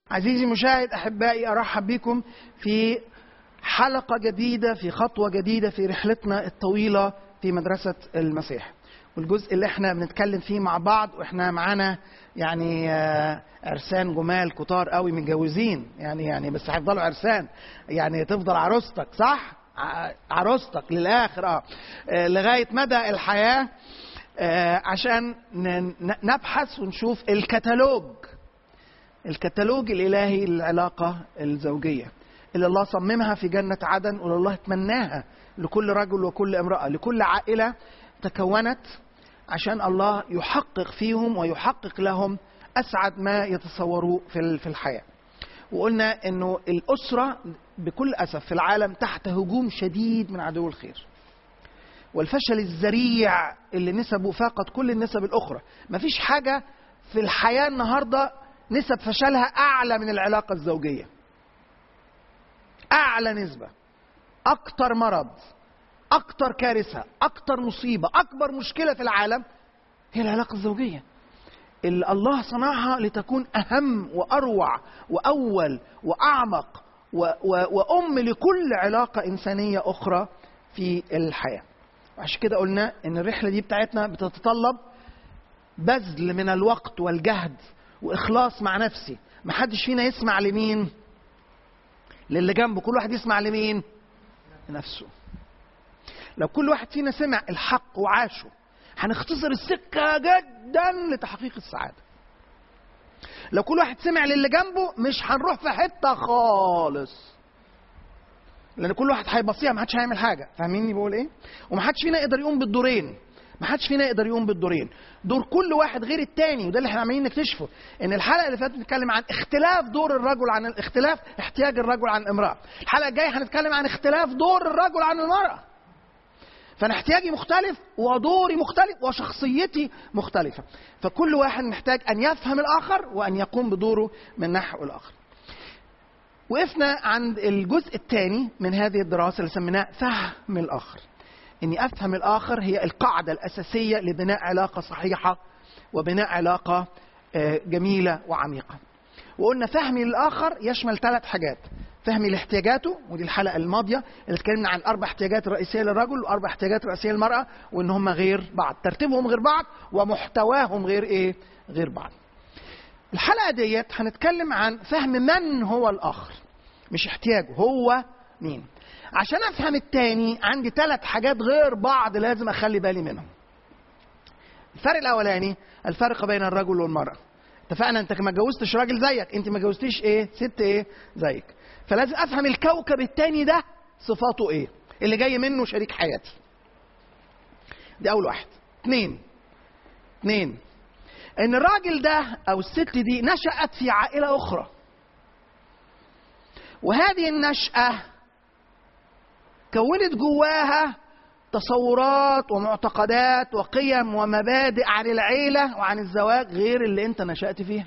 عزيزي المشاهد احبائي ارحب بكم في حلقه جديده في خطوه جديده في رحلتنا الطويله في مدرسه المسيح والجزء اللي احنا بنتكلم فيه مع بعض واحنا معانا يعني آه، عرسان جمال كتار قوي متجوزين يعني يعني بس هيفضلوا عرسان يعني تفضل عروستك صح ع- عروستك للاخر اه آه، لغايه مدى الحياه آه، عشان ن- ن- نبحث ونشوف الكتالوج الكتالوج الالهي للعلاقه الزوجيه اللي الله صممها في جنه عدن واللي الله اتمناها لكل رجل وكل امراه لكل عائله تكونت عشان الله يحقق فيهم ويحقق لهم اسعد ما يتصوروه في ال- في الحياه وقلنا انه الاسره بكل اسف في العالم تحت هجوم شديد من عدو الخير والفشل الذريع اللي نسبه فاقت كل النسب الاخرى مفيش حاجه في الحياه النهارده نسب فشلها اعلى من العلاقه الزوجيه اعلى نسبه اكتر مرض اكتر كارثه اكتر مصيبه اكبر مشكله في العالم هي العلاقه الزوجيه اللي الله صنعها لتكون اهم واروع واول واعمق و و وام لكل علاقه انسانيه اخرى في الحياه وعشان كده قلنا ان الرحله دي بتاعتنا بتتطلب بذل من الوقت والجهد واخلاص مع نفسي محدش فينا يسمع لمين للي جنبه كل واحد يسمع لمين لنفسه لو كل واحد فينا سمع الحق وعاشه هنختصر السكة جدا لتحقيق السعادة لو كل واحد سمع للي جنبه مش هنروح في حتة خالص لأن كل واحد هيبصيها ما حدش هيعمل حاجة فاهميني بقول إيه؟ وما حدش فينا يقدر يقوم بالدورين ما حدش فينا يقدر يقوم بالدورين دور كل واحد غير التاني وده اللي احنا عمالين نكتشفه ان الحلقه اللي فاتت بنتكلم عن اختلاف دور الرجل عن اختلاف احتياج الرجل عن الامراه الحلقه الجايه هنتكلم عن اختلاف دور الرجل عن المراه فانا احتياجي مختلف ودوري مختلف وشخصيتي مختلفه فكل واحد محتاج ان يفهم الاخر وان يقوم بدوره من نحو الاخر وقفنا عند الجزء الثاني من هذه الدراسه اللي سميناه فهم الاخر اني افهم الاخر هي القاعده الاساسيه لبناء علاقه صحيحه وبناء علاقه آه، جميله وعميقه وقلنا فهمي للاخر يشمل ثلاث حاجات فهمي لاحتياجاته ودي الحلقه الماضيه اللي اتكلمنا عن اربع احتياجات رئيسيه للرجل واربع احتياجات رئيسيه للمراه وان هم غير بعض ترتيبهم غير بعض ومحتواهم غير ايه غير بعض الحلقه ديت هنتكلم عن فهم من هو الاخر مش احتياجه هو مين عشان افهم التاني عندي ثلاث حاجات غير بعض لازم اخلي بالي منهم الفرق الاولاني الفرق بين الرجل والمراه اتفقنا انت ما اتجوزتش راجل زيك انت ما اتجوزتيش ايه ست ايه زيك فلازم افهم الكوكب التاني ده صفاته ايه اللي جاي منه شريك حياتي دي اول واحد اثنين اثنين ان الراجل ده او الست دي نشأت في عائلة اخرى وهذه النشأة كونت جواها تصورات ومعتقدات وقيم ومبادئ عن العيلة وعن الزواج غير اللي انت نشأت فيها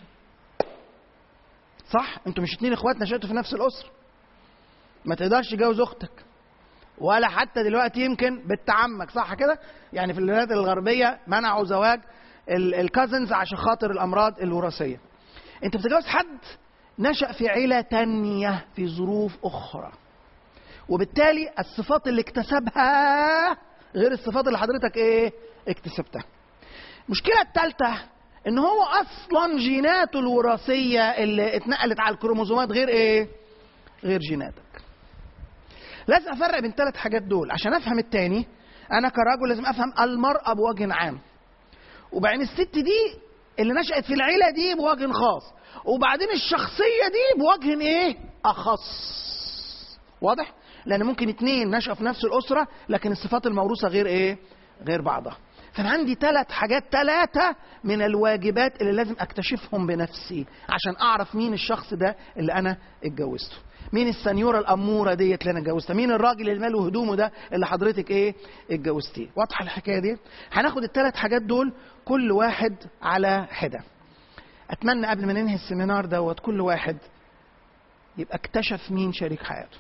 صح انتوا مش اتنين اخوات نشأتوا في نفس الأسرة ما تقدرش تجوز اختك ولا حتى دلوقتي يمكن بنت عمك صح كده يعني في الولايات الغربية منعوا زواج الكازنز عشان خاطر الأمراض الوراثية انت بتتجوز حد نشأ في عيلة تانية في ظروف أخرى وبالتالي الصفات اللي اكتسبها غير الصفات اللي حضرتك ايه اكتسبتها المشكلة الثالثة ان هو اصلا جيناته الوراثية اللي اتنقلت على الكروموزومات غير ايه غير جيناتك لازم افرق بين ثلاث حاجات دول عشان افهم التاني انا كرجل لازم افهم المرأة بوجه عام وبعدين الست دي اللي نشأت في العيلة دي بوجه خاص وبعدين الشخصية دي بوجه ايه اخص واضح لان ممكن اتنين نشأوا في نفس الاسرة لكن الصفات الموروثة غير ايه غير بعضها فانا عندي ثلاث حاجات ثلاثة من الواجبات اللي لازم اكتشفهم بنفسي عشان اعرف مين الشخص ده اللي انا اتجوزته مين السنيوره الاموره ديت اللي انا اتجوزتها مين الراجل اللي ماله هدومه ده اللي حضرتك ايه اتجوزتيه واضحه الحكايه دي هناخد الثلاث حاجات دول كل واحد على حده اتمنى قبل ما ننهي السيمينار دوت كل واحد يبقى اكتشف مين شريك حياته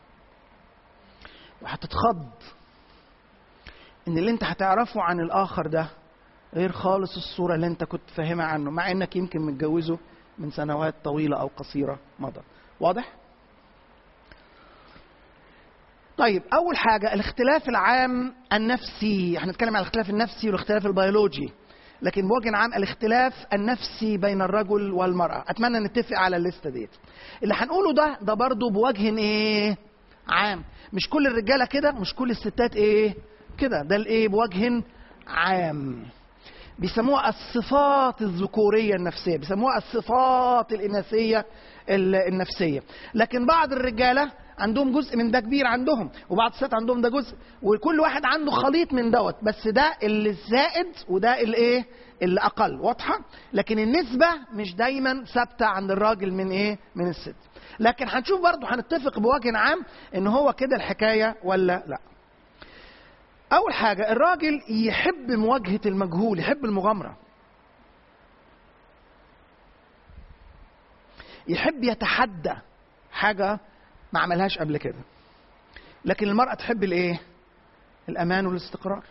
وهتتخض ان اللي انت هتعرفه عن الاخر ده غير خالص الصوره اللي انت كنت فاهمها عنه مع انك يمكن متجوزه من سنوات طويله او قصيره مضت واضح طيب اول حاجه الاختلاف العام النفسي احنا هنتكلم عن الاختلاف النفسي والاختلاف البيولوجي لكن بوجه عام الاختلاف النفسي بين الرجل والمراه اتمنى نتفق على الليسته ديت اللي هنقوله ده ده برضه بوجه ايه عام مش كل الرجاله كده مش كل الستات ايه كده ده الايه بوجه عام بيسموها الصفات الذكوريه النفسيه بيسموها الصفات الاناثيه النفسيه لكن بعض الرجاله عندهم جزء من ده كبير عندهم وبعض الستات عندهم ده جزء وكل واحد عنده خليط من دوت بس ده اللي الزائد وده الايه اللي اقل واضحه لكن النسبه مش دايما ثابته عند الراجل من ايه من الست لكن هنشوف برضه هنتفق بوجه عام ان هو كده الحكايه ولا لا اول حاجه الراجل يحب مواجهه المجهول يحب المغامره يحب يتحدى حاجه ما عملهاش قبل كده لكن المرأة تحب الايه الامان والاستقرار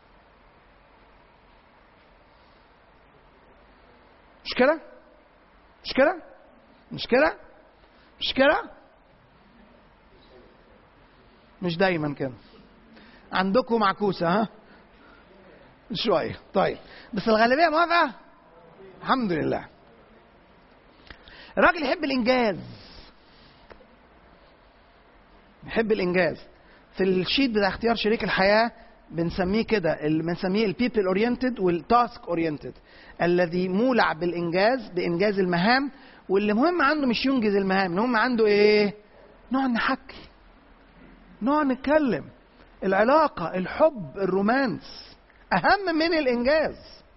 مش كده مش كده مش كده مش كده مش دايما كده عندكم معكوسة ها شوية طيب بس الغالبية موافقة الحمد لله الراجل يحب الإنجاز يحب الانجاز في الشيت بتاع اختيار شريك الحياه بنسميه كده بنسميه البيبل اورينتد والتاسك اورينتد الذي مولع بالانجاز بانجاز المهام واللي مهم عنده مش ينجز المهام المهم عنده ايه نقعد نحكي نقعد نتكلم العلاقه الحب الرومانس اهم من الانجاز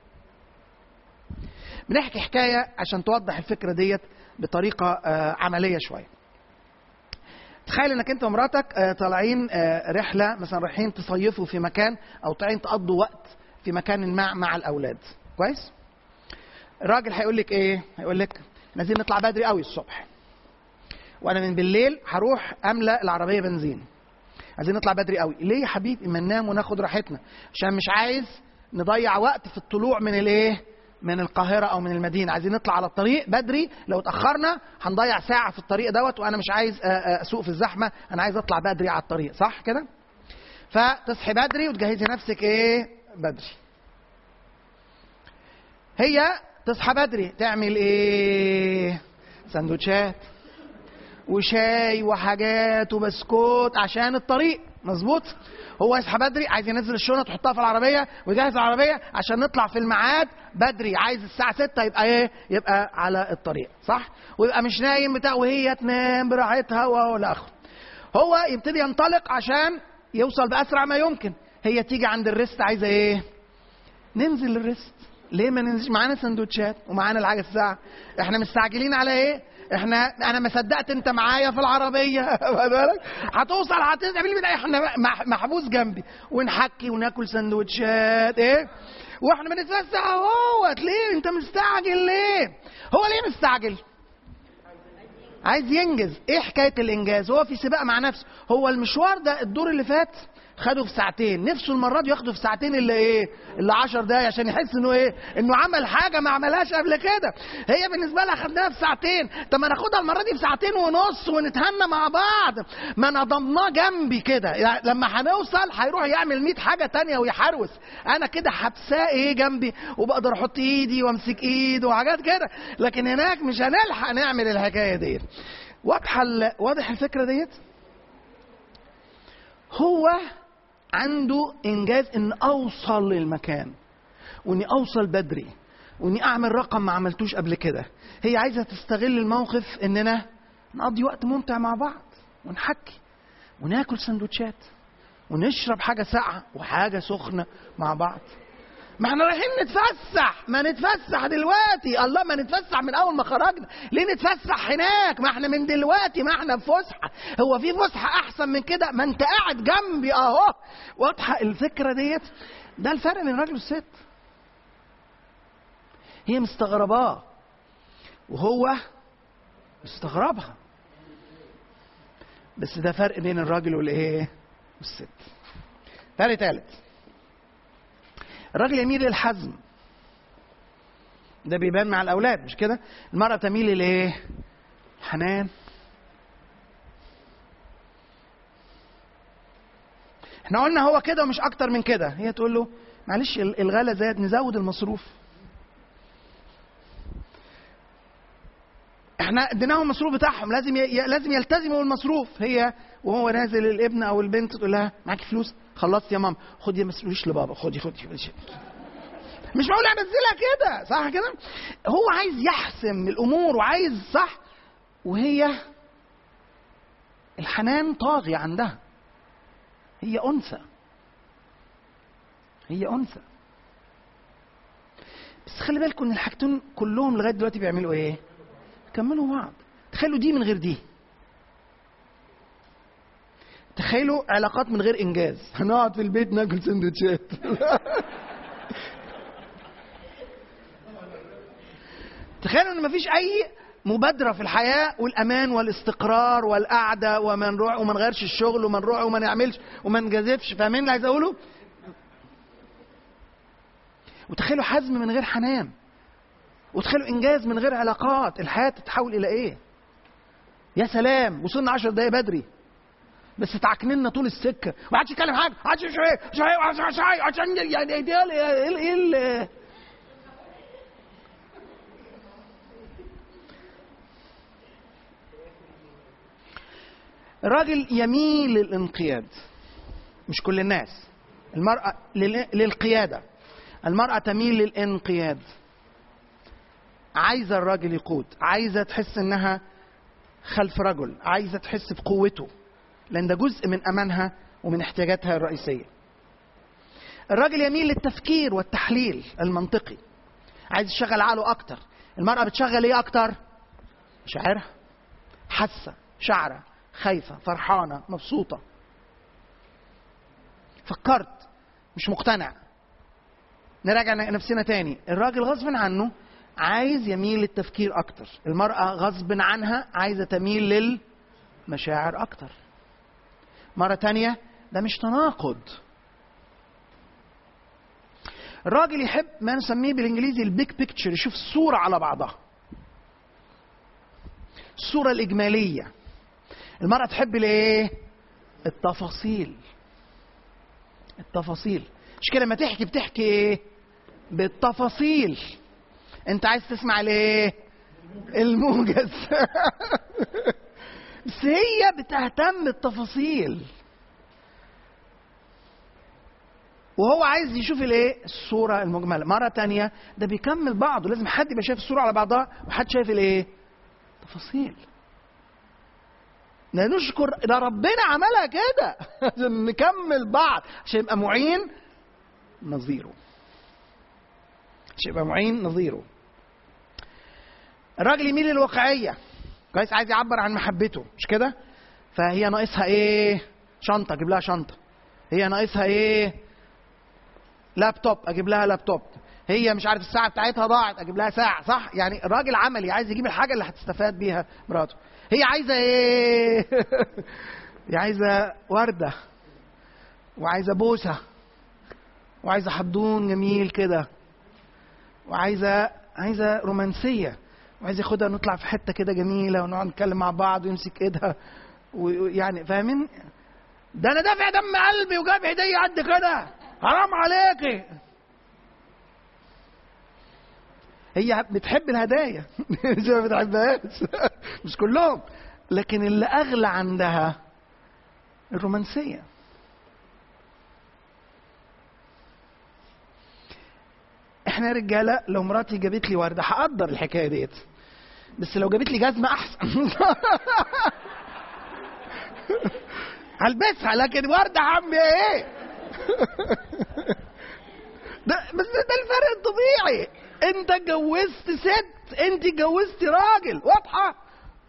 بنحكي حكايه عشان توضح الفكره ديت بطريقه عمليه شويه تخيل انك انت ومراتك طالعين رحله مثلا رايحين تصيفوا في مكان او طالعين تقضوا وقت في مكان ما مع الاولاد كويس الراجل هيقول لك ايه هيقول لك عايزين نطلع بدري قوي الصبح وانا من بالليل هروح املى العربيه بنزين عايزين نطلع بدري قوي ليه يا حبيبي ما ننام وناخد راحتنا عشان مش عايز نضيع وقت في الطلوع من الايه من القاهرة أو من المدينة عايزين نطلع على الطريق بدري لو اتأخرنا هنضيع ساعة في الطريق دوت وأنا مش عايز أسوق في الزحمة أنا عايز أطلع بدري على الطريق صح كده؟ فتصحي بدري وتجهزي نفسك إيه؟ بدري. هي تصحى بدري تعمل إيه؟ سندوتشات وشاي وحاجات وبسكوت عشان الطريق مظبوط؟ هو يصحى بدري عايز ينزل الشنط ويحطها في العربيه ويجهز العربيه عشان نطلع في الميعاد بدري عايز الساعه 6 يبقى ايه يبقى على الطريق صح ويبقى مش نايم بتاع وهي تنام براحتها ولا اخره هو يبتدي ينطلق عشان يوصل باسرع ما يمكن هي تيجي عند الريست عايزه ايه ننزل الريست ليه ما ننزلش معانا سندوتشات ومعانا الحاجه الساعه احنا مستعجلين على ايه احنا انا ما صدقت انت معايا في العربيه بالك هتوصل هتعمل لي احنا محبوس جنبي ونحكي وناكل سندوتشات ايه واحنا بنتفسح اهوت ليه انت مستعجل ليه هو ليه مستعجل عايز ينجز ايه حكايه الانجاز هو في سباق مع نفسه هو المشوار ده الدور اللي فات خده في ساعتين نفسه المره دي ياخده في ساعتين اللي ايه اللي 10 دقايق عشان يحس انه ايه انه عمل حاجه ما عملهاش قبل كده هي بالنسبه لها خدناها في ساعتين طب ما ناخدها المره دي في ساعتين ونص ونتهنى مع بعض ما انا ضمناه جنبي كده يعني لما هنوصل هيروح يعمل 100 حاجه تانية ويحروس انا كده حبساه ايه جنبي وبقدر احط ايدي وامسك ايده وحاجات كده لكن هناك مش هنلحق نعمل الحكايه ديت واضحه واضح الفكره ديت هو عنده انجاز ان اوصل للمكان واني اوصل بدري واني اعمل رقم ما عملتوش قبل كده هي عايزه تستغل الموقف اننا نقضي وقت ممتع مع بعض ونحكي وناكل سندوتشات ونشرب حاجه ساقعه وحاجه سخنه مع بعض ما احنا رايحين نتفسح ما نتفسح دلوقتي الله ما نتفسح من اول ما خرجنا ليه نتفسح هناك ما احنا من دلوقتي ما احنا في فسحه هو في فسحه احسن من كده ما انت قاعد جنبي اهو واضحه الفكره ديت ده الفرق بين الراجل والست هي مستغرباه وهو مستغربها بس ده فرق بين الراجل والايه والست فرق ثالث الراجل يميل للحزم ده بيبان مع الاولاد مش كده المراه تميل لايه حنان احنا قلنا هو كده ومش اكتر من كده هي تقول له معلش الغلا زاد نزود المصروف احنا اديناهم المصروف بتاعهم لازم ي... لازم يلتزموا بالمصروف هي وهو نازل الابن او البنت تقول لها معاكي فلوس خلصت يا ماما خدي ما تقوليش لبابا خدي خدي خدي مش معقول انزلها كده صح كده هو عايز يحسم الامور وعايز صح وهي الحنان طاغي عندها هي انثى هي انثى بس خلي بالكم ان الحاجتين كلهم لغايه دلوقتي بيعملوا ايه كملوا بعض تخيلوا دي من غير دي تخيلوا علاقات من غير انجاز هنقعد في البيت ناكل سندوتشات تخيلوا ان مفيش اي مبادره في الحياه والامان والاستقرار والقعده وما نروح وما نغيرش الشغل وما نروح وما نعملش وما نجازفش فاهمين اللي عايز اقوله؟ وتخيلوا حزم من غير حنان وتخيلوا انجاز من غير علاقات الحياه تتحول الى ايه؟ يا سلام وصلنا 10 دقايق بدري بس تعكننا طول السكه ما حدش يتكلم حاجه ما حدش شويه شويه شويه عشان يعني ايه ايه الراجل يميل للانقياد مش كل الناس المرأة للقيادة المرأة تميل للانقياد عايزة الراجل يقود عايزة تحس انها خلف رجل عايزة تحس بقوته لان ده جزء من امانها ومن احتياجاتها الرئيسية الراجل يميل للتفكير والتحليل المنطقي عايز يشغل عقله اكتر المرأة بتشغل ايه اكتر مشاعرها حاسة شعرة خايفة فرحانة مبسوطة فكرت مش مقتنع نراجع نفسنا تاني الراجل غصب عنه عايز يميل للتفكير اكتر المرأة غصب عنها عايزة تميل للمشاعر اكتر مرة تانية ده مش تناقض الراجل يحب ما نسميه بالانجليزي البيج بيكتشر يشوف الصورة على بعضها الصورة الإجمالية المرأة تحب الايه؟ التفاصيل التفاصيل مش كده لما تحكي بتحكي ايه؟ بالتفاصيل انت عايز تسمع الايه؟ الموجز بس هي بتهتم بالتفاصيل وهو عايز يشوف الايه الصوره المجمله مره تانية ده بيكمل بعضه لازم حد يبقى شايف الصوره على بعضها وحد شايف الايه تفاصيل نشكر ده ربنا عملها كده عشان نكمل بعض عشان يبقى معين نظيره عشان يبقى معين نظيره الراجل يميل للواقعيه كويس عايز يعبر عن محبته مش كده فهي ناقصها ايه شنطه اجيب لها شنطه هي ناقصها ايه لابتوب اجيب لها لابتوب هي مش عارف الساعه بتاعتها ضاعت اجيب لها ساعه صح يعني الراجل عملي عايز يجيب الحاجه اللي هتستفاد بيها مراته هي عايزه ايه هي عايزه ورده وعايزه بوسه وعايزه حضون جميل كده وعايزه عايزه رومانسيه وعايز ياخدها نطلع في حته كده جميله ونقعد نتكلم مع بعض ويمسك ايدها ويعني فاهمين ده انا دافع دم قلبي وجاب هديه قد كده حرام عليكي هي بتحب الهدايا مش ما بتحبهاش مش كلهم لكن اللي اغلى عندها الرومانسيه احنا رجاله لو مراتي جابت لي ورده هقدر الحكايه ديت بس لو جابت لي جزمه احسن هلبسها لكن ورده عمي ايه ده بس ده الفرق الطبيعي انت اتجوزت ست انت اتجوزت راجل واضحه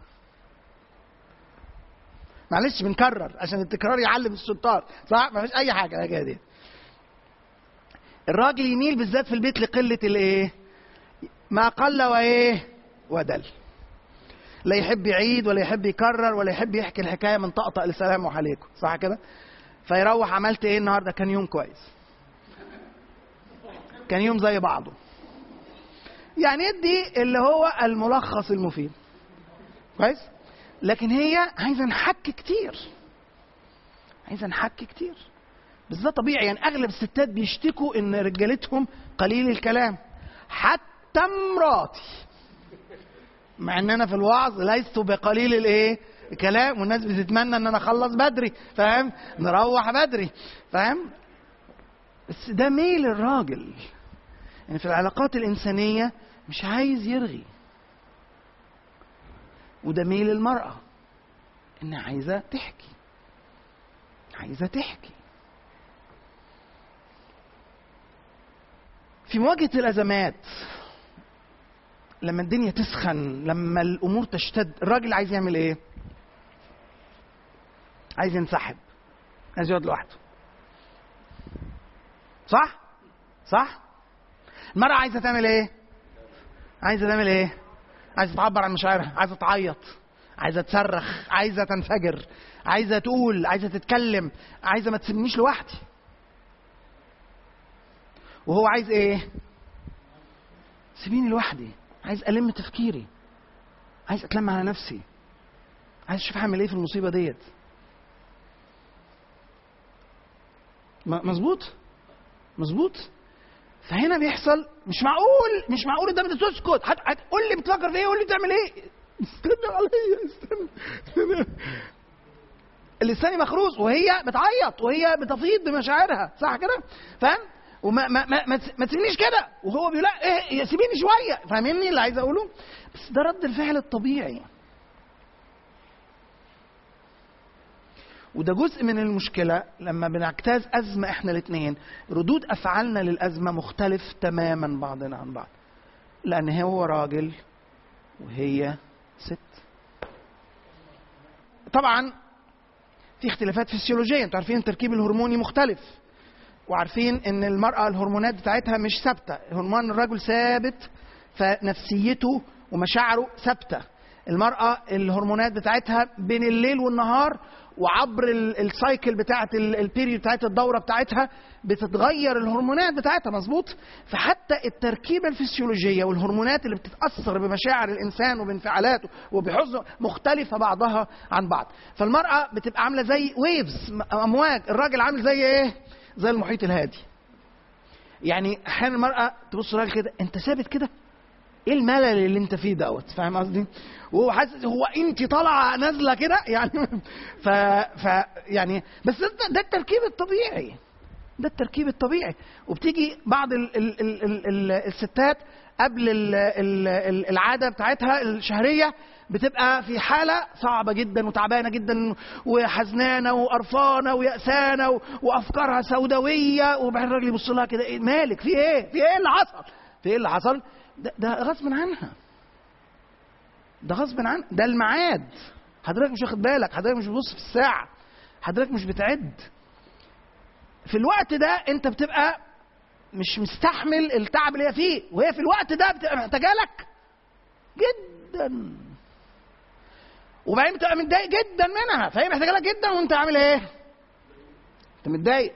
معلش بنكرر عشان التكرار يعلم الشطار صح ما فيش اي حاجه يا دي الراجل يميل بالذات في البيت لقله الايه ما قل وايه ودل لا يحب يعيد ولا يحب يكرر ولا يحب يحكي الحكايه من طقطق لسلام عليكم صح كده فيروح عملت ايه النهارده كان يوم كويس كان يوم زي بعضه يعني يدي اللي هو الملخص المفيد كويس لكن هي عايزه نحك كتير عايزه نحك كتير بس ده طبيعي يعني اغلب الستات بيشتكوا ان رجالتهم قليل الكلام حتى مراتي مع ان انا في الوعظ ليست بقليل الايه الكلام والناس بتتمنى ان انا اخلص بدري فاهم نروح بدري فاهم بس ده ميل الراجل يعني في العلاقات الانسانيه مش عايز يرغي وده ميل المراه انها عايزه تحكي عايزه تحكي في مواجهه الازمات لما الدنيا تسخن لما الامور تشتد الراجل عايز يعمل ايه عايز ينسحب عايز يقعد لوحده صح صح المرأة عايزة تعمل ايه عايزة تعمل ايه عايزة تعبر عن مشاعرها عايزة تعيط عايزة تصرخ عايزة تنفجر عايزة تقول عايزة تتكلم عايزة ما تسيبنيش لوحدي وهو عايز ايه سيبيني لوحدي عايز الم تفكيري عايز اتلم على نفسي عايز اشوف هعمل ايه في المصيبه ديت م- مظبوط مظبوط فهنا بيحصل مش معقول مش معقول ده انت تسكت هت- هتقول لي بتفكر في ايه قول لي بتعمل ايه استنى عليا استنى, استنى. اللساني مخروص وهي بتعيط وهي بتفيض بمشاعرها صح كده فاهم وما ما ما ما, ما تسيبنيش كده وهو بيقول لا ايه سيبيني شويه فاهميني اللي عايز اقوله بس ده رد الفعل الطبيعي وده جزء من المشكله لما بنجتاز ازمه احنا الاثنين ردود افعالنا للازمه مختلف تماما بعضنا عن بعض لان هو راجل وهي ست طبعا في اختلافات فسيولوجيه انتوا عارفين التركيب الهرموني مختلف وعارفين ان المراه الهرمونات بتاعتها مش ثابته هرمون الرجل ثابت فنفسيته ومشاعره ثابته المراه الهرمونات بتاعتها بين الليل والنهار وعبر ال- السايكل بتاعت ال- البيريود بتاعت الدوره بتاعتها بتتغير الهرمونات بتاعتها مظبوط فحتى التركيبه الفسيولوجيه والهرمونات اللي بتتاثر بمشاعر الانسان وبانفعالاته وبحزنه مختلفه بعضها عن بعض فالمراه بتبقى عامله زي ويفز امواج الراجل عامل زي ايه زي المحيط الهادي يعني احيانا المراه تبص للراجل كده انت ثابت كده ايه الملل اللي انت فيه دوت فاهم قصدي وهو حاسس هو انت طالعه نازله كده يعني ف, ف يعني بس ده, ده التركيب الطبيعي ده التركيب الطبيعي وبتيجي بعض ال ال ال ال ال الستات قبل ال ال ال العاده بتاعتها الشهريه بتبقى في حاله صعبه جدا وتعبانه جدا وحزنانه وقرفانه ويأسانه و- وافكارها سوداويه وبعدين الراجل يبص لها كده ايه مالك في ايه في ايه اللي حصل في ايه اللي حصل ده, ده غصب عنها ده غصب عنها ده الميعاد حضرتك مش واخد بالك حضرتك مش بتبص في الساعه حضرتك مش بتعد في الوقت ده انت بتبقى مش مستحمل التعب اللي هي فيه وهي في الوقت ده بتبقى محتاجه لك جدا وبعدين بتبقى متضايق جدا منها فهي محتاجه لك جدا وانت عامل ايه؟ انت متضايق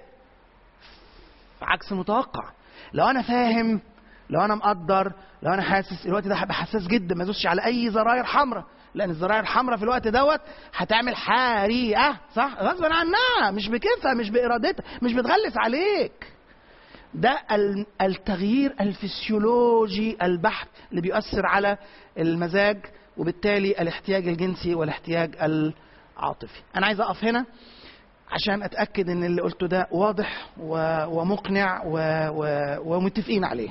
عكس المتوقع لو انا فاهم لو انا مقدر لو انا حاسس الوقت ده هبقى حساس جدا ما ادوسش على اي زراير حمراء لان الزراير الحمراء في الوقت دوت هتعمل حريقه صح غصبا عنها مش بكيفها مش بارادتها مش بتغلس عليك ده ال- التغيير الفسيولوجي البحت اللي بيؤثر على المزاج وبالتالي الاحتياج الجنسي والاحتياج العاطفي انا عايز اقف هنا عشان اتاكد ان اللي قلته ده واضح و- ومقنع و... و... ومتفقين عليه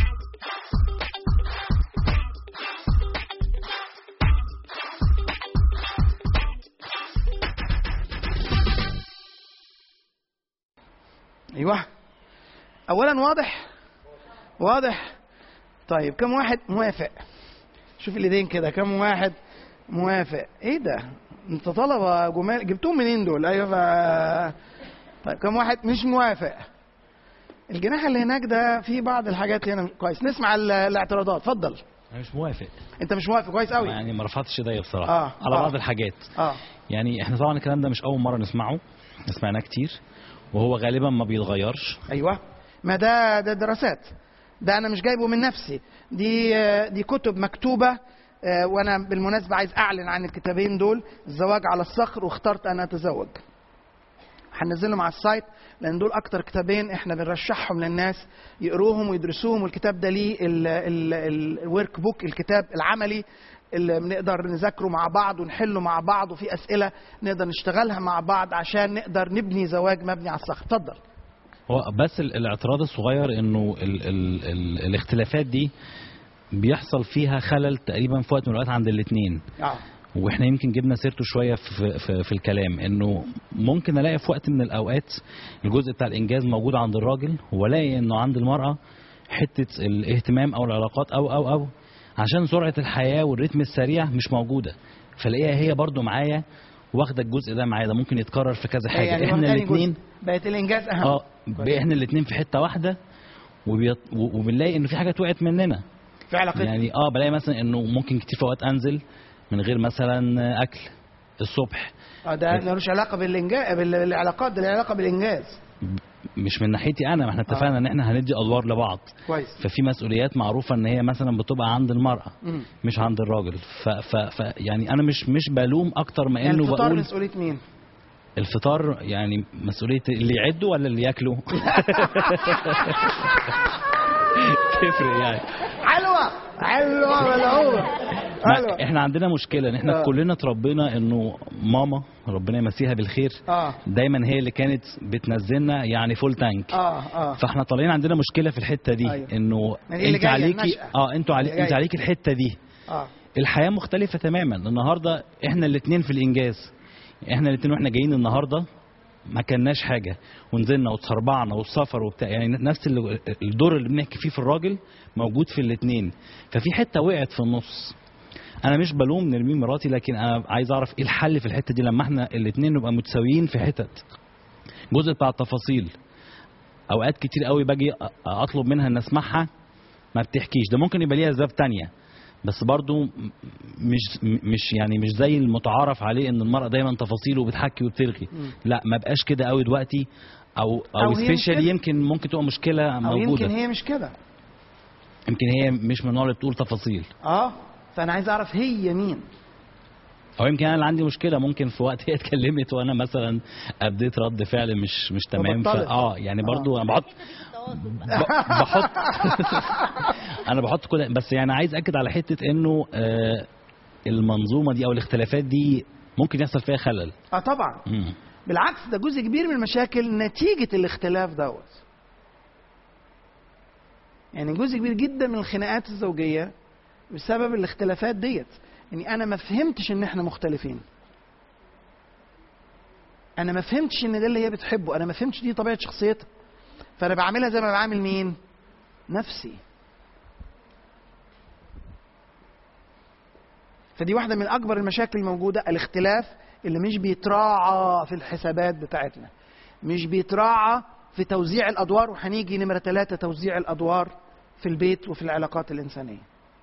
ايوه اولا واضح واضح طيب كم واحد موافق شوف الايدين كده كم واحد موافق ايه ده انت طلبه جمال جبتهم منين دول ايوه ف... طيب كم واحد مش موافق الجناح اللي هناك ده فيه بعض الحاجات هنا كويس نسمع ال- الاعتراضات اتفضل انا مش موافق انت مش موافق كويس قوي يعني ما رفعتش ايديا بصراحه آه، على آه. بعض الحاجات اه يعني احنا طبعا الكلام ده مش اول مره نسمعه سمعناه كتير وهو غالبا ما بيتغيرش ايوه ما ده ده دراسات ده انا مش جايبه من نفسي دي آه، دي كتب مكتوبه آه، وانا بالمناسبه عايز اعلن عن الكتابين دول الزواج على الصخر واخترت ان اتزوج هننزلهم على السايت لان دول اكتر كتابين احنا بنرشحهم للناس يقروهم ويدرسوهم والكتاب ده ليه الورك بوك الكتاب العملي اللي بنقدر نذاكره مع بعض ونحله مع بعض وفي اسئله نقدر نشتغلها مع بعض عشان نقدر نبني زواج مبني على الصخر اتفضل هو بس ال- الاعتراض الصغير انه ال ال ال الاختلافات دي بيحصل فيها خلل تقريبا في وقت من الاوقات عند الاثنين اه واحنا يمكن جبنا سيرته شويه في, في, في الكلام انه ممكن الاقي في وقت من الاوقات الجزء بتاع الانجاز موجود عند الراجل والاقي انه عند المراه حته الاهتمام او العلاقات او او او عشان سرعه الحياه والريتم السريع مش موجوده فلاقيها هي برضو معايا واخده الجزء ده معايا ده ممكن يتكرر في كذا حاجه يعني احنا واخداني الاثنين جزء. بقت الانجاز اهم اه بقى احنا الاثنين في حته واحده وبيط... و- وبنلاقي ان في حاجات وقعت مننا في علاقتنا يعني اه بلاقي مثلا انه ممكن كتير في اوقات انزل من غير مثلا اكل الصبح اه ده ملوش علاقه بالانجاز بالعلاقات ده له علاقه بالانجاز مش من ناحيتي انا ما احنا اتفقنا ان احنا هندي ادوار لبعض كويس ففي مسؤوليات معروفه ان هي مثلا بتبقى عند المراه مم. مش عند الراجل ف, ف, ف يعني انا مش مش بلوم اكتر ما يعني انه الفطار بقول مسؤوليه مين؟ الفطار يعني مسؤوليه اللي يعده ولا اللي ياكله تفرق يعني حلوه حلوه ملعوبه ما حلوه احنا عندنا مشكله ان احنا آه. كلنا اتربينا انه ماما ربنا يمسيها بالخير اه دايما هي اللي كانت بتنزلنا يعني فول تانك اه اه فاحنا طالعين عندنا مشكله في الحته دي أيوة. انه ما دي اللي انت جاية، عليكي النشأة. اه انتوا اللي علي انت جاية. عليكي الحته دي اه الحياه مختلفه تماما النهارده احنا الاثنين في الانجاز احنا الاثنين واحنا جايين النهارده ما كناش حاجه ونزلنا واتسربعنا والسفر وبتاع يعني نفس ال- الدور اللي بنحكي فيه في الراجل موجود في الاثنين ففي حته وقعت في النص انا مش بلوم نرمين مراتي لكن انا عايز اعرف ايه الحل في الحته دي لما احنا الاثنين نبقى متساويين في حتت جزء بتاع التفاصيل اوقات كتير قوي باجي أ- اطلب منها ان اسمعها ما بتحكيش ده ممكن يبقى ليها اسباب تانية بس برضو م- مش م- مش يعني مش زي المتعارف عليه ان المرأة دايما تفاصيل وبتحكي وبترغي لا ما بقاش كده قوي دلوقتي او أو او يمكن- سبيشال يمكن ممكن تبقى مشكلة او موجودة يمكن هي مش كده يمكن هي مش من النوع اللي بتقول تفاصيل اه فانا عايز اعرف هي مين او يمكن انا اللي عندي مشكله ممكن في وقت هي اتكلمت وانا مثلا اديت رد فعل مش مش تمام وبطلت. فا اه يعني برضو انا بحط ب- بحط انا بحط كل بس يعني عايز اكد على حته انه آه المنظومه دي او الاختلافات دي ممكن يحصل فيها خلل اه طبعا مم. بالعكس ده جزء كبير من المشاكل نتيجه الاختلاف دوت يعني جزء كبير جدا من الخناقات الزوجيه بسبب الاختلافات ديت يعني انا ما فهمتش ان احنا مختلفين انا ما فهمتش ان ده اللي هي بتحبه انا ما فهمتش دي طبيعه شخصيتها فانا بعملها زي ما بعمل مين نفسي فدي واحده من اكبر المشاكل الموجوده الاختلاف اللي مش بيتراعى في الحسابات بتاعتنا مش بيتراعى في توزيع الادوار وهنيجي نمره ثلاثه توزيع الادوار في البيت وفي العلاقات الانسانيه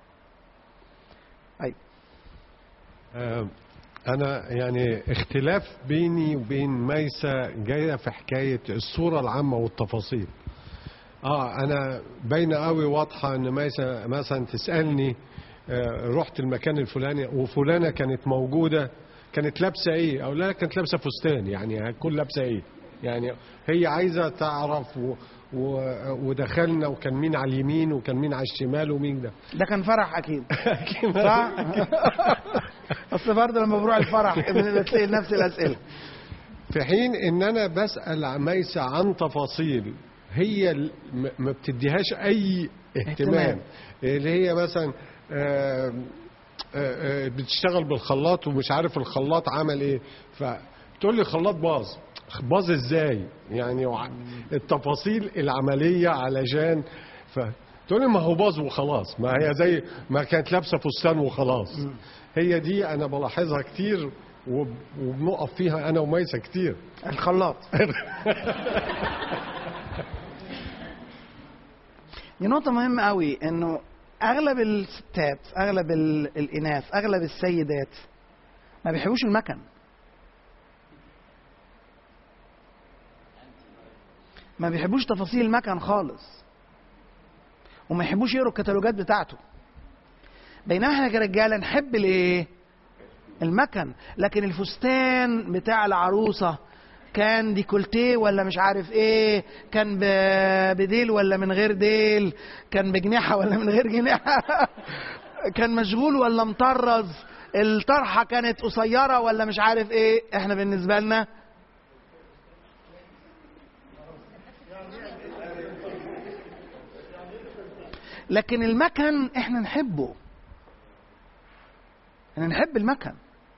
أيوة. آه، أنا يعني اختلاف بيني وبين ميسة جاية في حكاية الصورة العامة والتفاصيل. اه أنا باينة قوي واضحة إن ميسة مثلا تسألني آه، رحت المكان الفلاني وفلانة كانت موجودة كانت لابسة إيه؟ أو لا كانت لابسة فستان يعني هتكون لابسة إيه؟ يعني هي عايزة تعرف و و ودخلنا وكان مين على اليمين وكان مين على الشمال ومين ده ده كان فرح اكيد صح اصل برضه لما بروح الفرح بتسال نفس الاسئله في حين ان انا بسال ميسة عن تفاصيل هي ال- م- ما بتديهاش اي اهتمام. اهتمام اللي هي مثلا آه، آه، آه، بتشتغل بالخلاط ومش عارف الخلاط عمل ايه فتقول لي الخلاط باظ باظ ازاي يعني وع- التفاصيل العمليه علشان ف تقول لي ما هو باظ وخلاص ما هي زي ما كانت لابسه فستان وخلاص هي دي انا بلاحظها كتير وب- وبنقف فيها انا وميسه كتير الخلاط دي نقطة مهمة قوي انه اغلب الستات اغلب ال- الاناث اغلب السيدات ما بيحبوش المكن ما بيحبوش تفاصيل المكن خالص وما يحبوش يقروا الكتالوجات بتاعته بينما احنا كرجاله نحب الايه المكن لكن الفستان بتاع العروسه كان ديكولتيه ولا مش عارف ايه كان ب- بديل ولا من غير ديل كان بجناحه ولا من غير جناحه كان مشغول ولا مطرز الطرحه كانت قصيره ولا مش عارف ايه احنا بالنسبه لنا لكن المكن احنا نحبه احنا نحب المكن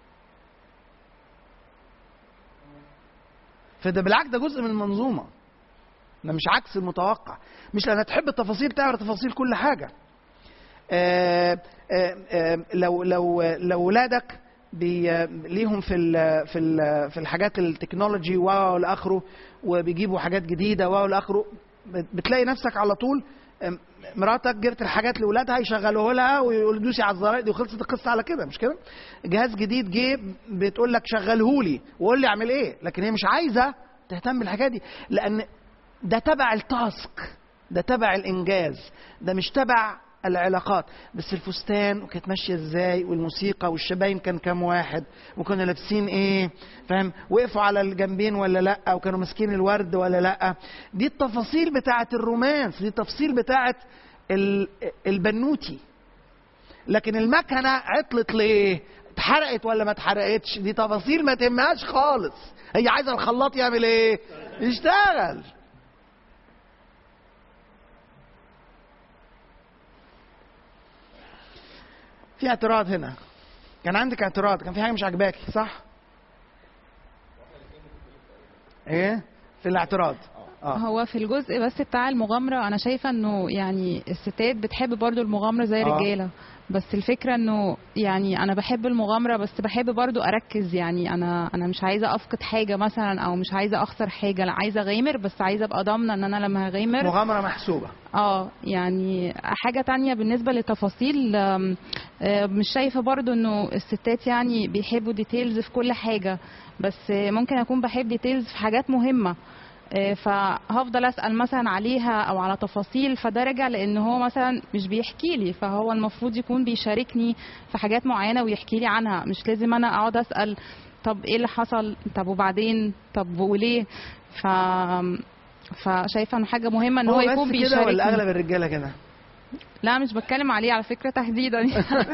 فده بالعكس ده جزء من المنظومه ده مش عكس المتوقع مش لانها تحب التفاصيل تعرف تفاصيل كل حاجه آه، آه، آه، لو لو لو ولادك بي ليهم في ال في ال في الحاجات التكنولوجي واو لاخره وبيجيبوا حاجات جديده واو لاخره بت- بتلاقي نفسك على طول آم، مراتك جبت الحاجات لاولادها يشغلوه لها ويقولوا دوسي على الزراير دي وخلصت القصه على كده مش كده؟ جهاز جديد جه بتقول لك شغله لي وقول لي اعمل ايه لكن هي مش عايزه تهتم بالحاجات دي لان ده تبع التاسك ده تبع الانجاز ده مش تبع العلاقات بس الفستان وكانت ماشيه ازاي والموسيقى والشباين كان كام واحد وكانوا لابسين ايه فاهم وقفوا على الجنبين ولا لا وكانوا ماسكين الورد ولا لا دي التفاصيل بتاعه الرومانس دي التفاصيل بتاعه ال- البنوتي لكن المكنه عطلت ليه اتحرقت ولا ما اتحرقتش دي تفاصيل ما تهمهاش خالص هي عايزه الخلاط يعمل ايه يشتغل في اعتراض هنا كان عندك اعتراض كان في حاجه مش عاجباكي صح ايه في الاعتراض اه هو في الجزء بس بتاع المغامرة أنا شايفة إنه يعني الستات بتحب برضو المغامرة زي آه. الرجالة بس الفكرة إنه يعني أنا بحب المغامرة بس بحب برضو أركز يعني أنا أنا مش عايزة أفقد حاجة مثلا أو مش عايزة أخسر حاجة لا عايزة أغامر بس عايزة أبقى ضامنة إن أنا لما هغامر مغامره محسوبه اه يعني حاجة تانية بالنسبة للتفاصيل آم، آه، مش شايفة برضو انه الستات يعني بيحبوا ديتيلز في كل حاجة بس آه، ممكن اكون بحب ديتيلز في حاجات مهمة آه، فهفضل اسال مثلا عليها او على تفاصيل فده راجع لان هو مثلا مش بيحكي لي فهو المفروض يكون بيشاركني في حاجات معينه ويحكي لي عنها مش لازم انا اقعد اسال طب ايه اللي حصل طب وبعدين طب وليه ف فشايفه انه حاجه مهمه ان هو, هو يكون بس كده بيشاركني ولا اغلب الرجاله كده لا مش بتكلم عليه على فكره تحديدا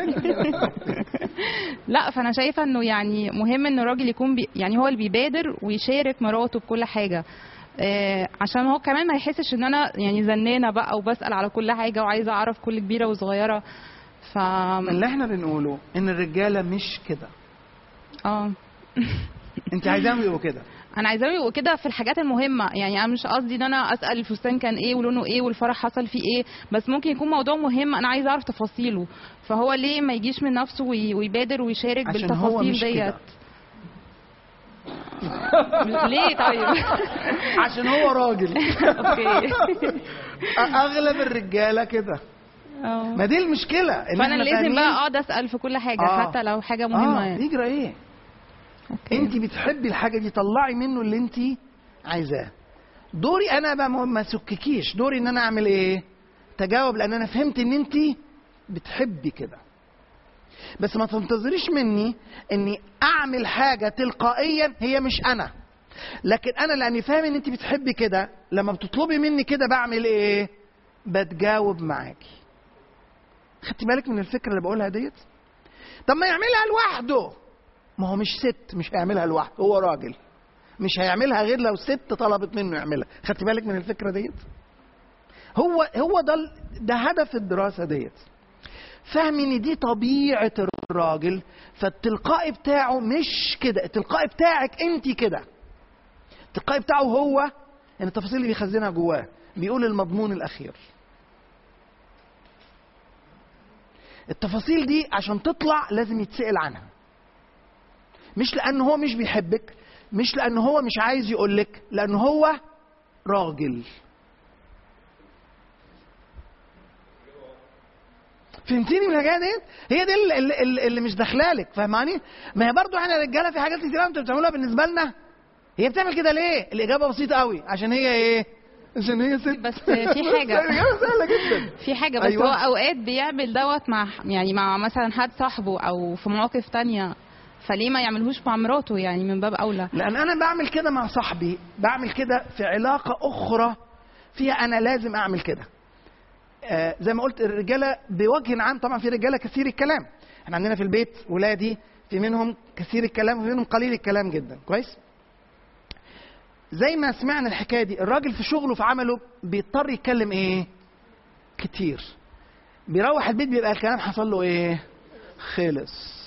لا فانا شايفه انه يعني مهم ان الراجل يكون بي يعني هو اللي بيبادر ويشارك مراته بكل حاجه آه عشان هو كمان ما يحسش ان انا يعني زنانه بقى وبسال على كل حاجه وعايزه اعرف كل كبيره وصغيره ف اللي احنا بنقوله ان الرجاله مش كده اه انت عايزاهم يبقوا كده انا عايزاهم يبقوا كده في الحاجات المهمه يعني انا مش قصدي ان انا اسال الفستان كان ايه ولونه ايه والفرح حصل فيه ايه بس ممكن يكون موضوع مهم انا عايزه اعرف تفاصيله فهو ليه ما يجيش من نفسه وي- ويبادر ويشارك عشان هو بالتفاصيل مش كده. ديت ليه طيب عشان هو راجل اوكي اغلب الرجاله كده آه. ما دي المشكله إن فانا إحنا لازم فاهمين- بقى اقعد اسال في كل حاجه آه. حتى لو حاجه مهمه اه يعني يجرى ايه أوكي. انت بتحبي الحاجه دي طلعي منه اللي انت عايزاه دوري انا بقى ما- ما سككيش دوري ان انا اعمل ايه تجاوب لان انا فهمت ان انت بتحبي كده بس ما تنتظريش مني اني اعمل حاجه تلقائيا هي مش انا لكن انا لاني فاهم ان انت بتحبي كده لما بتطلبي مني كده بعمل ايه بتجاوب معاكي خدتي بالك من الفكره اللي بقولها ديت طب ما يعملها لوحده ما هو مش ست مش هيعملها لوحده هو راجل مش هيعملها غير لو ست طلبت منه يعملها خدتي بالك من الفكره ديت هو هو ده ال- ده هدف الدراسه ديت فهم ان دي طبيعه الراجل فالتلقائي بتاعه مش كده التلقائي بتاعك انت كده التلقائي بتاعه هو ان التفاصيل اللي بيخزنها جواه بيقول المضمون الاخير التفاصيل دي عشان تطلع لازم يتسأل عنها مش لأن هو مش بيحبك مش لأن هو مش عايز يقولك لأن هو راجل فهمتيني من الحاجات دي؟ هي دي اللي, اللي, اللي مش داخلالك فاهماني؟ ما هي برضو احنا رجاله في حاجات كتير انتوا بتعملوها بالنسبه لنا هي بتعمل كده ليه؟ الاجابه بسيطه قوي عشان هي ايه؟ عشان هي ست بس في حاجة. إجابة سهله جدا في حاجة بس أيوة. هو اوقات بيعمل دوت مع يعني مع مثلا حد صاحبه او في مواقف تانية فليه ما يعملهوش مع مراته يعني من باب اولى لان انا بعمل كده مع صاحبي بعمل كده في علاقه اخرى فيها انا لازم اعمل كده آه زي ما قلت الرجاله بوجه عام طبعا في رجاله كثير الكلام احنا عندنا في البيت ولادي في منهم كثير الكلام وفي منهم قليل الكلام جدا كويس زي ما سمعنا الحكايه دي الراجل في شغله في عمله بيضطر يتكلم ايه كتير بيروح البيت بيبقى الكلام حصل له ايه خلص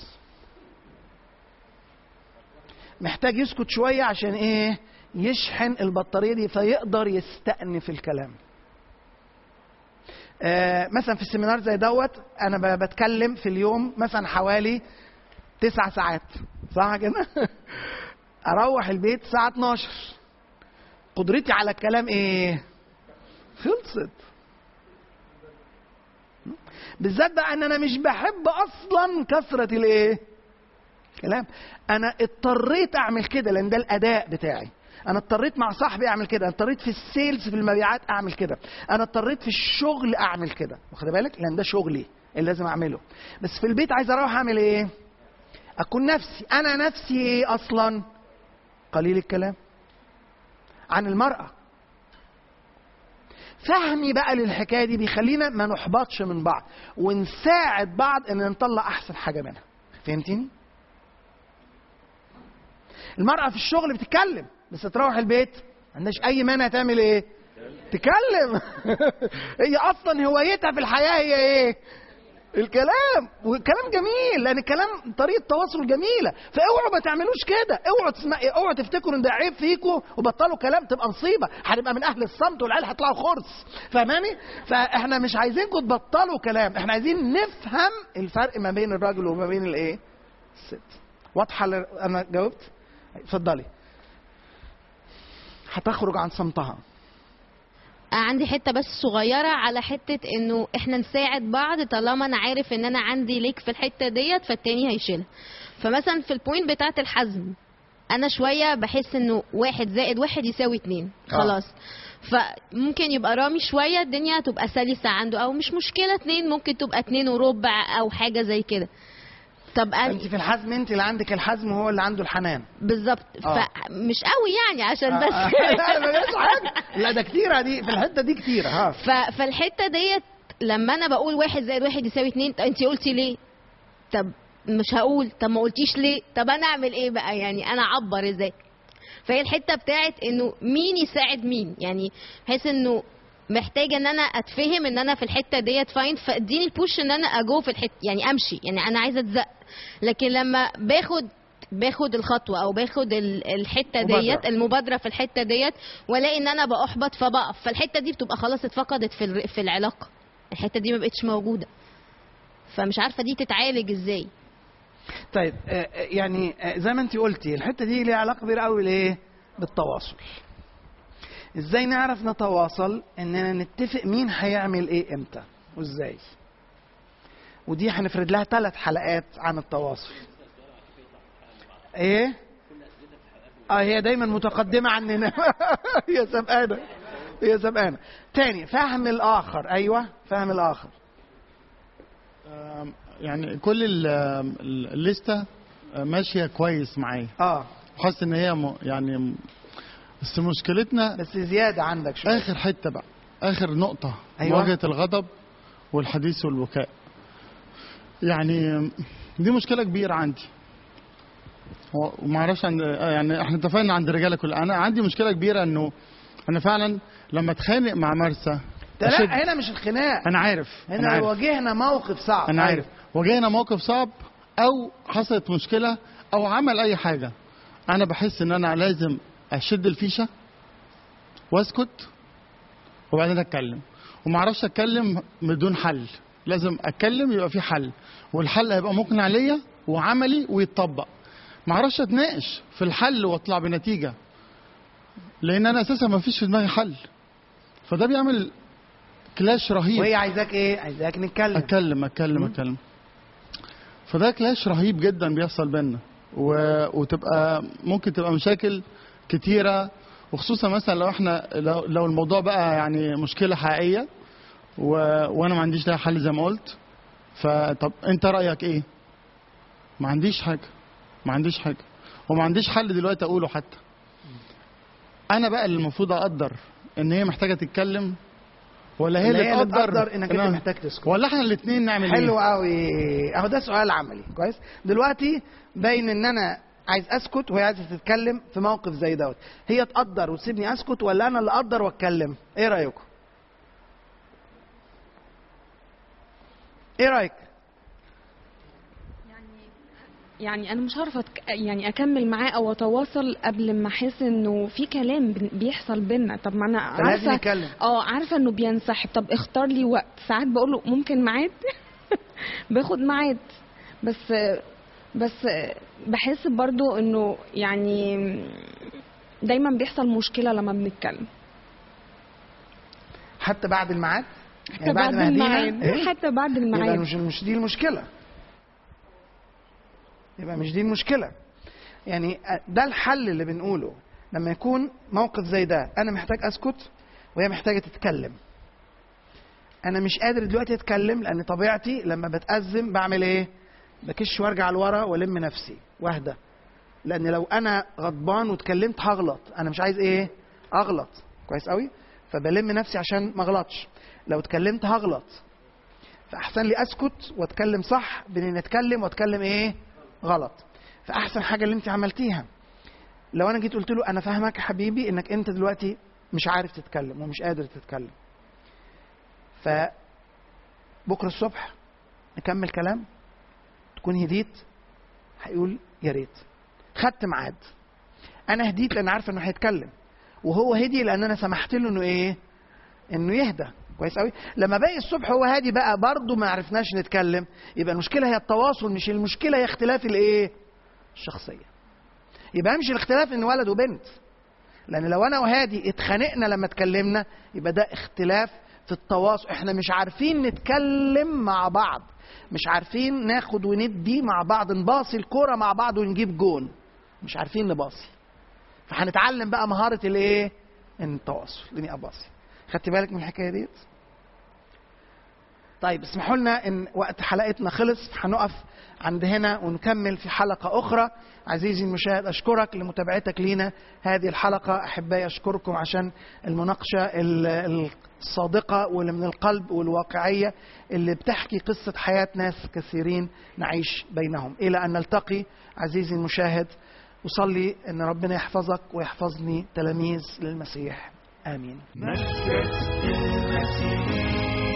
محتاج يسكت شويه عشان ايه يشحن البطاريه دي فيقدر يستأنف الكلام آه مثلا في السيمينار زي دوت انا ب- بتكلم في اليوم مثلا حوالي تسع ساعات صح كده اروح البيت الساعه 12 قدرتي على الكلام ايه خلصت بالذات بقى ان انا مش بحب اصلا كثره الايه كلام انا اضطريت اعمل كده لان ده الاداء بتاعي انا اضطريت مع صاحبي اعمل كده انا اضطريت في السيلز في المبيعات اعمل كده انا اضطريت في الشغل اعمل كده واخد بالك لان ده شغلي اللي لازم اعمله بس في البيت عايز اروح اعمل ايه اكون نفسي انا نفسي ايه اصلا قليل الكلام عن المراه فهمي بقى للحكايه دي بيخلينا ما نحبطش من بعض ونساعد بعض ان نطلع احسن حاجه منها فهمتني المرأة في الشغل بتتكلم بس تروح البيت ما عندهاش أي مانع تعمل إيه؟ تكلم هي أصلا هوايتها في الحياة هي إيه؟ الكلام والكلام جميل لان الكلام طريقه تواصل جميله فاوعوا ما تعملوش كده اوعوا تسمع اوعوا تفتكروا ان ده عيب فيكم وبطلوا كلام تبقى مصيبه هنبقى من اهل الصمت والعيال هيطلعوا خرس فاهماني فاحنا مش عايزينكم تبطلوا كلام احنا عايزين نفهم الفرق ما بين الراجل وما بين الايه الست واضحه ل- انا جاوبت اتفضلي هتخرج عن صمتها عندي حته بس صغيره على حته انه احنا نساعد بعض طالما انا عارف ان انا عندي ليك في الحته ديت فالتاني هيشيلها فمثلا في البوينت بتاعه الحزم انا شويه بحس انه واحد زائد واحد يساوي اتنين آه. خلاص فممكن يبقى رامي شويه الدنيا تبقى سلسه عنده او مش مشكله اتنين ممكن تبقى اتنين وربع او حاجه زي كده طب أنا انت في الحزم انت اللي عندك الحزم وهو اللي عنده الحنان بالظبط آه. فمش قوي يعني عشان آه، بس آه، لا ملهاش حاجه لا ده كتيره دي في الحته دي كتيره ها ف... فالحته ديت لما انا بقول واحد زائد واحد يساوي اتنين طب انت قلتي ليه؟ طب مش هقول طب ما قلتيش ليه؟ طب انا اعمل ايه بقى يعني انا اعبر ازاي؟ فهي الحته بتاعت انه مين يساعد مين يعني بحيث انه محتاجه ان انا اتفهم ان انا في الحته ديت فاين فاديني البوش ان انا اجو في الحته يعني امشي يعني انا عايزه اتزق لكن لما باخد باخد الخطوه او باخد ال- الحته مبادرة. ديت المبادره في الحته ديت والاقي ان انا باحبط فبقف فالحته دي بتبقى خلاص اتفقدت في الر- في العلاقه الحته دي ما بقتش موجوده فمش عارفه دي تتعالج ازاي طيب آه، آه، يعني آه، زي ما انت قلتي الحته دي ليها علاقه كبيره قوي بالايه؟ بالتواصل. ازاي نعرف نتواصل؟ اننا نتفق مين هيعمل ايه امتى وازاي. ودي هنفرد لها ثلاث حلقات عن التواصل. ايه؟ اه هي دايما متقدمه عننا هي سبقانه هي سبقانه. تاني فهم الاخر ايوه فهم الاخر. آم، يعني كل ال- ال- الليسته ماشيه كويس معايا اه حاسس ان هي م- يعني م- بس مشكلتنا بس زياده عندك شويه. اخر حته بقى اخر نقطه أيوة. مواجهه الغضب والحديث والبكاء يعني دي مشكله كبيره عندي و- وما اعرفش عند يعني احنا اتفقنا عند الرجاله كلها انا عندي مشكله كبيره انه انا فعلا لما اتخانق مع مرسى ده أشد. لا هنا مش الخناق انا عارف انا هنا عارف واجهنا موقف صعب انا عارف واجهنا موقف صعب او حصلت مشكله او عمل اي حاجه انا بحس ان انا لازم اشد الفيشه واسكت وبعدين اتكلم وما اعرفش اتكلم بدون حل لازم اتكلم يبقى في حل والحل هيبقى مقنع ليا وعملي ويتطبق ما اعرفش اتناقش في الحل واطلع بنتيجه لان انا اساسا ما فيش في دماغي حل فده بيعمل كلاش رهيب وهي عايزاك ايه عايزاك نتكلم اتكلم اتكلم اتكلم فده كلاش رهيب جدا بيحصل بينا و... وتبقى ممكن تبقى مشاكل كتيره وخصوصا مثلا لو احنا لو, لو الموضوع بقى يعني مشكله حقيقيه و... وانا ما عنديش لها حل زي ما قلت فطب انت رايك ايه ما عنديش حاجه ما عنديش حاجه وما عنديش حل دلوقتي اقوله حتى انا بقى اللي المفروض اقدر ان هي محتاجه تتكلم ولا هي اللي اللي هي اللي تقدر تقدر انك انت إنها- محتاج تسكت ولا احنا الاثنين نعمل حلو ايه قوي اهو ده سؤال عملي كويس دلوقتي باين ان انا عايز اسكت وهي عايزه تتكلم في موقف زي دوت هي تقدر وتسيبني اسكت ولا انا اللي اقدر واتكلم ايه رايكم ايه رايك يعني انا مش عارفه أتك... يعني اكمل معاه او اتواصل قبل ما احس انه في كلام بن- بيحصل بينا طب ما انا فلازم عارفه نتكلم اه عارفه انه بينسحب طب اختار لي وقت ساعات بقول له ممكن ميعاد باخد ميعاد بس بس بحس برضو انه يعني دايما بيحصل مشكله لما بنتكلم حتى بعد الميعاد حتى بعد ما هدينا- الميعاد إيه؟ حتى بعد يبقى الميعاد مش مش دي المشكله يبقى مش دي المشكله يعني ده الحل اللي بنقوله لما يكون موقف زي ده انا محتاج اسكت وهي محتاجه تتكلم انا مش قادر دلوقتي اتكلم لان طبيعتي لما بتازم بعمل ايه بكش وارجع لورا والم نفسي واهدى لان لو انا غضبان واتكلمت هغلط انا مش عايز ايه اغلط كويس قوي فبلم نفسي عشان ما اغلطش لو اتكلمت هغلط فاحسن لي اسكت واتكلم صح بين اني اتكلم واتكلم ايه غلط فاحسن حاجه اللي انت عملتيها لو انا جيت قلت له انا فاهمك يا حبيبي انك انت دلوقتي مش عارف تتكلم ومش قادر تتكلم ف بكره الصبح نكمل كلام تكون هديت هيقول يا ريت خدت ميعاد انا هديت لان عارفه انه هيتكلم وهو هدي لان انا سمحت له انه ايه انه يهدى كويس قوي لما باقي الصبح هو هادي بقى برضه ما عرفناش نتكلم يبقى المشكله هي التواصل مش المشكله هي اختلاف الايه الشخصيه يبقى مش الاختلاف ان ولد وبنت لان لو انا وهادي اتخانقنا لما اتكلمنا يبقى ده اختلاف في التواصل احنا مش عارفين نتكلم مع بعض مش عارفين ناخد وندي مع بعض نباصي الكوره مع بعض ونجيب جون مش عارفين نباصي فهنتعلم بقى مهاره الايه التواصل اني اباصي خدت بالك من الحكايه ديت طيب اسمحوا لنا ان وقت حلقتنا خلص هنقف عند هنا ونكمل في حلقة أخرى عزيزي المشاهد أشكرك لمتابعتك لينا هذه الحلقة أحبائي أشكركم عشان المناقشة ال- الصادقة واللي من القلب والواقعية اللي بتحكي قصة حياة ناس كثيرين نعيش بينهم إلى أن نلتقي عزيزي المشاهد أصلي أن ربنا يحفظك ويحفظني تلاميذ للمسيح آمين مجد المسيح